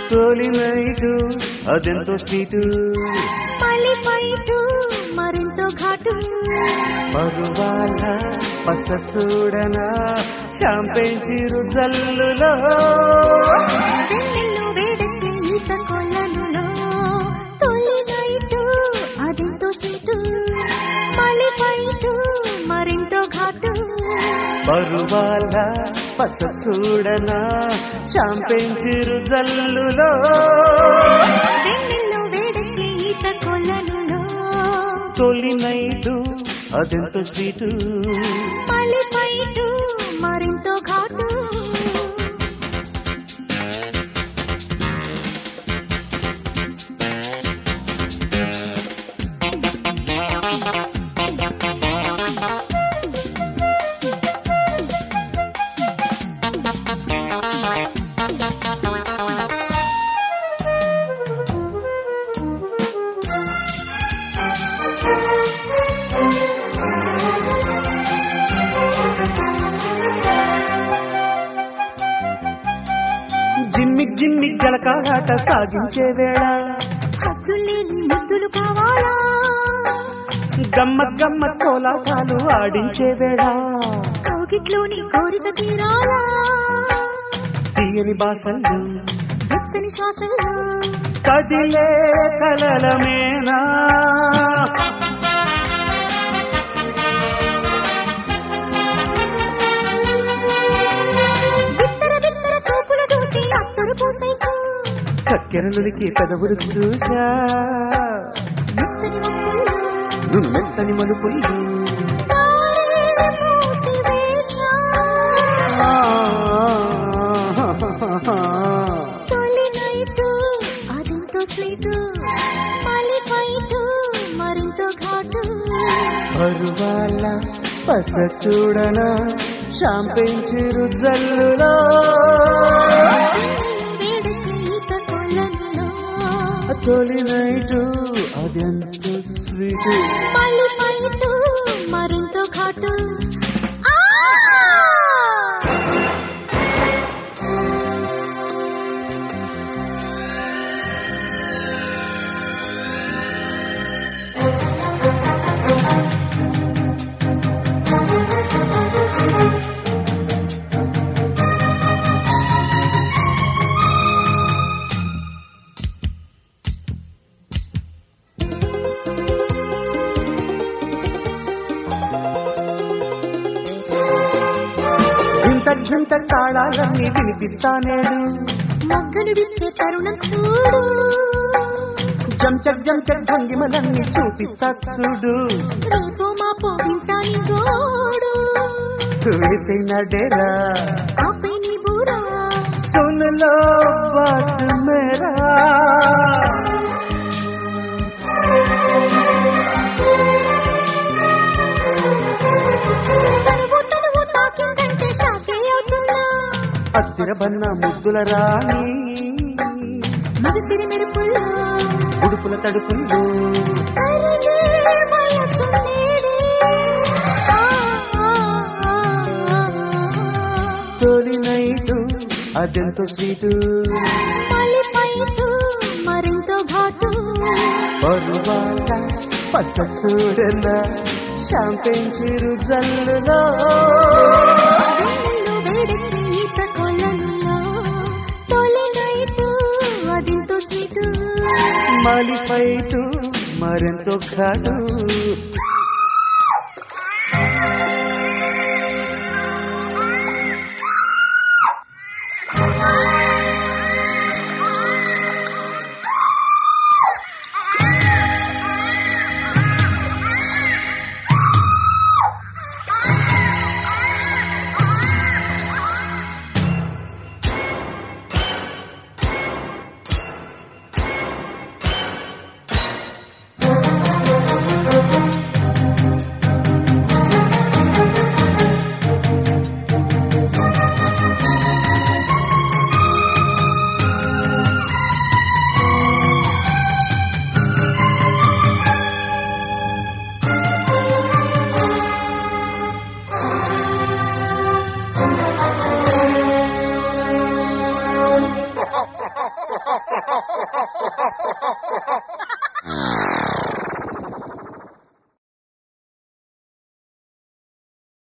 తొలి నైటు అదెంతో స్వీటు మళ్ళీ ఫైట్ మరింతో ఘాటు పరువాల పస చూడనా షాంపెన్ చిరు జల్లులో వెన్నెల్లో వేడెక్కే ఈత కొల్లనులో తొలి నైటు అదెంతో సీటు మళ్ళీ ఫైట్ మరింతో ఘాటు పరువాల పస చూడనా షాంపెన్ చిరు జల్లులో వెన్నెల్లో వేడెక్కే ఈత కొల్లనులో తొలి నైటు అదెంతో స్వీటు మళ్ళీ ఫైట్ మరింతో ఘాటు జిమ్మి జిమ్మి గలకాలాట సాగించే వేళ హద్దులేని ముద్దులు కావాలా గమ్మ గమ్మ కోలాటాలు ఆడించే వేళ కౌగిట్లోని కోరిక తీరాలా తీయని బాసలు వెచ్చని శ్వాసల్లో కదిలే కలల మేనా బిత్తర బిత్తర చూపులు దూసి అత్తరు పూసైకు చక్కెరలుడికి పెదవులు చూసా మెత్తని వంపుల్లో నువ్వు మెత్తని మలుపుళ్ళు దారే మూసి వేశా. తొలి నైటు అదెంతో స్వీటు మళ్ళీ ఫైటు మరింతో ఘాటు పరువాల పస చూడనా షాంపెన్ చిరు జల్లులో వేడెక్కి ఈత కొల్లనులో తొలి నైటు అదెంత స్వీటు మళ్ళీ ఫైటు మరింతో ఘాటు ఆ! గింత గింత తాళాలన్నీ వినిపిస్తానేడు మొగ్గలు విచ్చే తరుణం చూడు జంచక్ జంచక్ భంగిమలన్నీ చూపిస్తా చూడు రేపో మాపో వింటాని గోడు వేసిన డేరా ఆపై నీ బూరా सुन लो बात मेरा తనువు తనువు తాకిందంటే షాకే అవుతున్నా అత్తిర బన్న ముద్దుల రాణి మగసిరి మెరుపుల్లో ఉడుపుల తడుపుల్లో కరిగే వయసు నేడే. ఆ, ఆ, ఆ, ఆ, ఆ. తొలి నైటు అదెంతో స్వీటు మళ్ళీ ఫైటు మరింతో ఘాటు పరువాల పస చూడన షాంపెన్ చిరు జల్లులో వెన్నెల్లో వేడెక్కి ఈత కొలనులో తొలి నైటు అదింతో స్వీటు మాలి ఫైటు మరెంతో ఘాటు